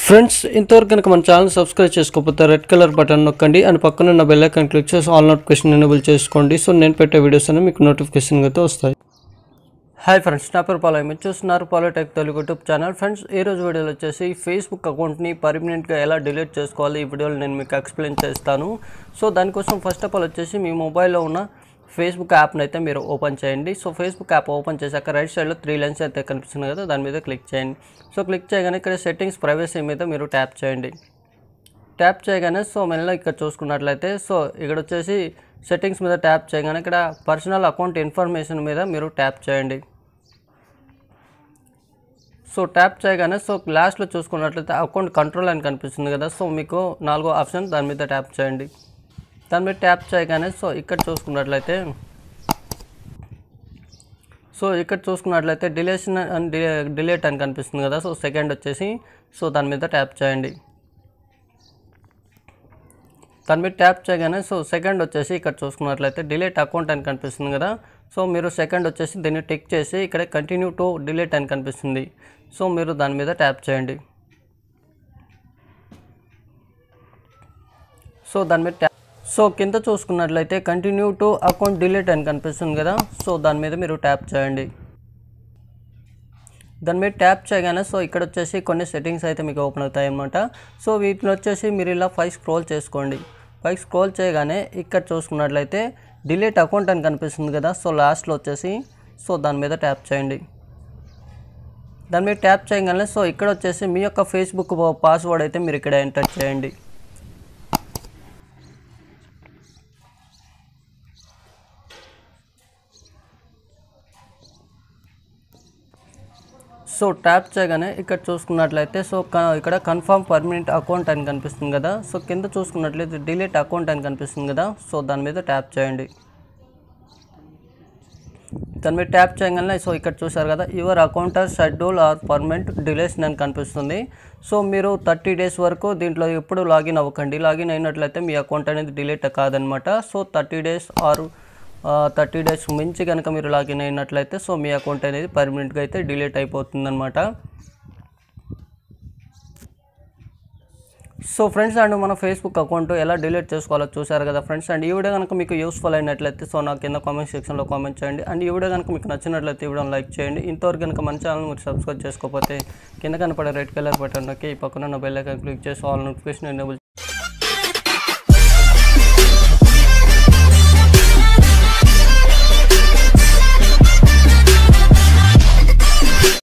friends ఇంతవరకు కనుక మన ఛానల్ సబ్స్క్రైబ్ చేసుకోకపోతే రెడ్ కలర్ బటన్ నొక్కండి అండ్ పక్కన ఉన్న బెల్ ఐకాన్ క్లిక్ చేసి ఆల్ నోటిఫికేషన్ ఎనేబుల్ చేసుకోండి సో నేను పెట్టే వీడియోస్ అనేవి మీకు నోటిఫికేషన్ అయితే వస్తాయి హాయ్ ఫ్రెండ్స్ నా పేరు పాలో మీరు చూస్తున్నారు Palotech Telugu YouTube channel friends ఈ రోజు వీడియోలో వచ్చేసి ఫేస్బుక్ అకౌంట్ని పర్మనెంట్గా ఎలా డిలీట్ చేసుకోవాలి ఈ వీడియోలో నేను మీకు ఎక్స్ప్లెయిన్ చేస్తాను సో దానికోసం ఫస్ట్ ఆఫ్ ఆల్ వచ్చేసి మీ మొబైల్లో ఉన్న ఫేస్బుక్ యాప్ని అయితే మీరు ఓపెన్ చేయండి సో ఫేస్బుక్ యాప్ ఓపెన్ చేశాక రైట్ సైడ్లో త్రీ లైన్స్ అయితే కనిపిస్తుంది కదా దాని మీద క్లిక్ చేయండి సో క్లిక్ చేయగానే ఇక్కడ సెట్టింగ్స్ ప్రైవసీ మీద మీరు ట్యాప్ చేయండి ట్యాప్ చేయగానే సో మెల్ల ఇక్కడ చూసుకున్నట్లయితే సో ఇక్కడ వచ్చేసి సెట్టింగ్స్ మీద ట్యాప్ చేయగానే ఇక్కడ పర్సనల్ అకౌంట్ ఇన్ఫర్మేషన్ మీద మీరు ట్యాప్ చేయండి సో ట్యాప్ చేయగానే సో లాస్ట్లో చూసుకున్నట్లయితే అకౌంట్ కంట్రోల్ అని కనిపిస్తుంది కదా సో మీకు నాలుగో ఆప్షన్ దాని మీద ట్యాప్ చేయండి దాని మీద ట్యాప్ చేయగానే సో ఇక్కడ చూసుకున్నట్లయితే సో ఇక్కడ చూసుకున్నట్లయితే డిలేషన్ అండ్ డిలేట్ అని కనిపిస్తుంది కదా సో సెకండ్ వచ్చేసి సో దాని మీద ట్యాప్ చేయండి దాని మీద ట్యాప్ చేయగానే సో సెకండ్ వచ్చేసి ఇక్కడ చూసుకున్నట్లయితే డిలేట్ అకౌంట్ అని కనిపిస్తుంది కదా సో మీరు సెకండ్ వచ్చేసి దీన్ని టిక్ చేసి ఇక్కడ కంటిన్యూ టు డిలేట్ అని కనిపిస్తుంది సో మీరు దాని మీద ట్యాప్ చేయండి సో దాని మీద ట్యాప్ సో కింద చూసుకున్నట్లయితే కంటిన్యూ టు అకౌంట్ డిలీట్ అని కనిపిస్తుంది కదా సో దాని మీద మీరు ట్యాప్ చేయండి దాని మీద ట్యాప్ చేయగానే సో ఇక్కడ వచ్చేసి కొన్ని సెట్టింగ్స్ అయితే మీకు ఓపెన్ అవుతాయి అన్నమాట సో వీటిని వచ్చేసి మీరు ఇలా పై స్క్రోల్ చేసుకోండి పై స్క్రోల్ చేయగానే ఇక్కడ చూసుకున్నట్లయితే డిలీట్ అకౌంట్ అని కనిపిస్తుంది కదా సో లాస్ట్లో వచ్చేసి సో దాని మీద ట్యాప్ చేయండి దాని మీద ట్యాప్ చేయగానే సో ఇక్కడ వచ్చేసి మీ యొక్క ఫేస్బుక్ పాస్వర్డ్ అయితే మీరు ఇక్కడ ఎంటర్ చేయండి సో ట్యాప్ చేయగానే ఇక్కడ చూసుకున్నట్లయితే సో క- ఇక్కడ కన్ఫర్మ్ పర్మనెంట్ అకౌంట్ అని కనిపిస్తుంది కదా సో కింద చూసుకున్నట్లయితే డిలీట్ అకౌంట్ అని కనిపిస్తుంది కదా సో దాని మీద ట్యాప్ చేయండి దాని మీద ట్యాప్ చేయగానే సో ఇక్కడ చూసారు కదా your account or schedule or permanent deletion అని కనిపిస్తుంది సో మీరు థర్టీ డేస్ వరకు దీంట్లో ఎప్పుడు లాగిన్ అవ్వకండి లాగిన్ అయినట్లయితే మీ అకౌంట్ అనేది డిలీట్ కాదనమాట so thirty days or thirty days మించి కనుక మీరు లాగిన్ అయినట్లయితే సో మీ అకౌంట్ అనేది పర్మనెంట్గా అయితే డిలీట్ అయిపోతుందన్నమాట సో ఫ్రెండ్స్ అండ్ మన ఫేస్బుక్ అకౌంట్ ఎలా డిలీట్ చేసుకోవాలో చూసారు కదా ఫ్రెండ్స్ అండ్ ఈ వీడియో కనుక మీకు యూస్ఫుల్ అయినట్లయితే సో నా కింద కామెంట్ సెక్షన్లో కామెంట్ చేయండి అండ్ ఈ వీడియో కనుక మీకు నచ్చినట్లయితే ఈ వీడియోని లైక్ చేయండి ఇంతవరకు కనుక మన ఛానల్ మీరు సబ్స్క్రైబ్ చేసుకోకపోతే కింద కనపడే రెడ్ కలర్ బటన్ నొక్కి ఈ పక్కన ఉన్న బెల్ ఐకాన్ క్లిక్ చేసి ఆల్ నోటిఫికేషన్ ఎనేబుల్